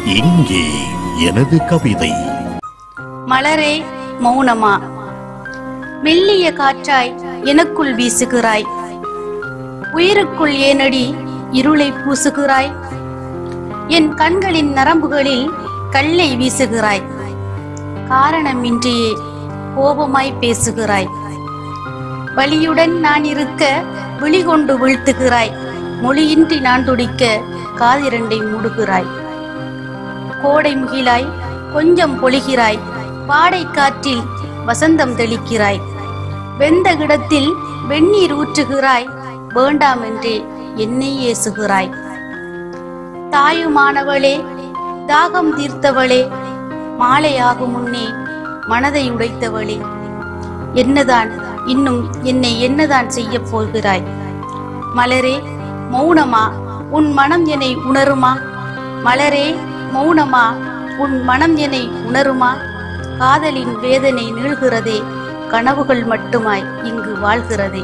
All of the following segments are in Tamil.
இங்கே எனது கவிதை மலரே மௌனமா மெல்லிய காற்றாய் எனக்குள் வீசுகிறாய் உயிருக்குள் ஏனடி இருளை பூசுகிறாய் என் கண்களின் நரம்புகளில் கல்லை வீசுகிறாய் காரணமின்றியே கோபமாய் பேசுகிறாய் வலியுடன் நான் இருக்க விழி கொண்டு வீழ்த்துகிறாய் மொழியின்றி நான் துடிக்க காதிரண்டை மூடுகிறாய் கோடை முகிலாய் கொஞ்சம் பொழிகிறாய் வாடை காற்றில் வசந்தம் தெளிக்கிறாய் வெந்த கிடத்தில் வெந்நீர் ஊற்றுகிறாய் வேண்டாம் என்றே என்னை ஏசுகிறாய் தாயுமானவளே தாகம் தீர்த்தவளே மாலையாகும் முன்னே மனதை உடைத்தவளே என்னதான் இன்னும் என்னை என்னதான் செய்ய போகிறாய் மலரே மௌனமா உன் மனம் என்னை உணருமா மலரே மௌனமா உன் மனம் என்னை உணருமா காதலின் வேதனை நீள்கிறதே கனவுகள் மட்டுமாய் இங்கு வாழ்கிறதே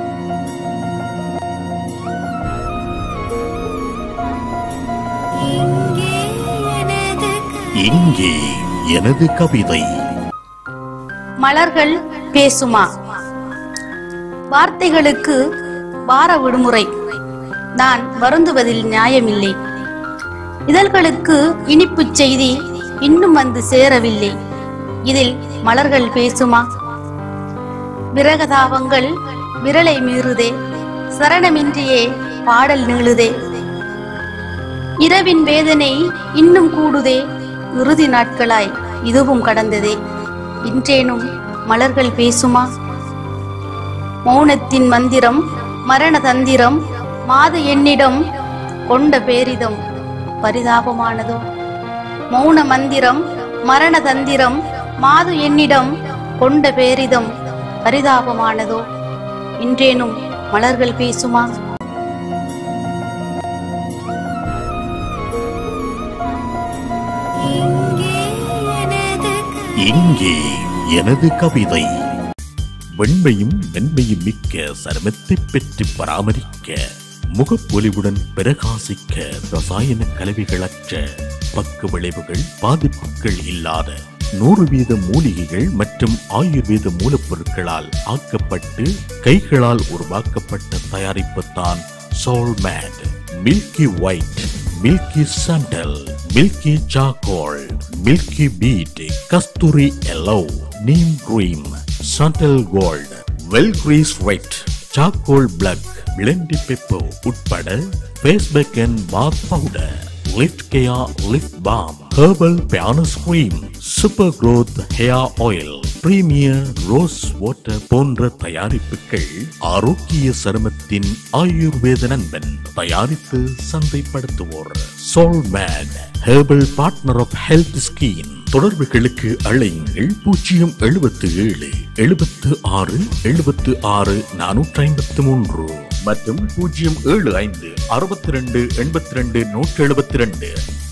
இங்கே எனது கவிதை மலர்கள் பேசுமா வார்த்தைகளுக்கு வார விடுமுறை நான் வருந்துவதில் நியாயமில்லை இதழ்களுக்கு இனிப்புச் செய்தி இன்னும் வந்து சேரவில்லை இதில் மலர்கள் பேசுமா விரகதாபங்கள் விரலை மீறுதே சரணமின்றியே பாடல் நீளுதே இரவின் வேதனை இன்னும் கூடுதே இறுதி நாட்களாய் இதுவும் கடந்ததே இன்றேனும் மலர்கள் பேசுமா மௌனத்தின் மந்திரம் மரண தந்திரம் மாது என்னிடம் கொண்ட பேரிதம் பரிதாபமானதோ மௌன மந்திரம் மரண தந்திரம் மாது என்னிடம் கொண்ட பேரிதம் பரிதாபமானதோ இன்றேனும் மலர்கள் பேசுமா இங்கே எனது கவிதை வெண்மையும் மென்மையும் மிக்க சருமத்தை பெற்று பராமரிக்க முகப்பொலிவுடன் பிரகாசிக்க ரசாயன கலவைகளற்ற பக்க விளைவுகள் பாதிப்புகள் இல்லாத நூறு வீத மூலிகைகள் மற்றும் ஆயுர்வேத மூலப்பொருட்களால் ஆக்கப்பட்டு கைகளால் உருவாக்கப்பட்ட தயாரிப்பு தான் Soulmate milky white milky sandal milky charcoal milky beet kasturi yellow neem cream sandal gold well grease white charcoal black பிளெண்டி பெப்போ உட்பட face pack and bath powder lift கேயா லிஃப்ட் பாம் ஹெர்பல் பியானஸ் cream super growth hair oil premier rose water போன்ற தயாரிப்புகள் ஆரோக்கிய சருமத்தின் ஆயுர்வேத நண்பன் தயாரித்து சந்தைப்படுத்துவோர் Soulman herbal partner of health scheme தொடர்புகளுக்கு அழையுங்கள் பூஜ்ஜியம் எழுபத்து ஏழு எழுபத்து ஆறு எழுபத்து ஆறு நானூற்றி ஐம்பத்து மூன்று மற்றும் பூஜ்ஜியம் ஏழு ஐந்து அறுபத்தி ரெண்டு எண்பத்தி ரெண்டு நூற்றி எழுபத்தி ரெண்டு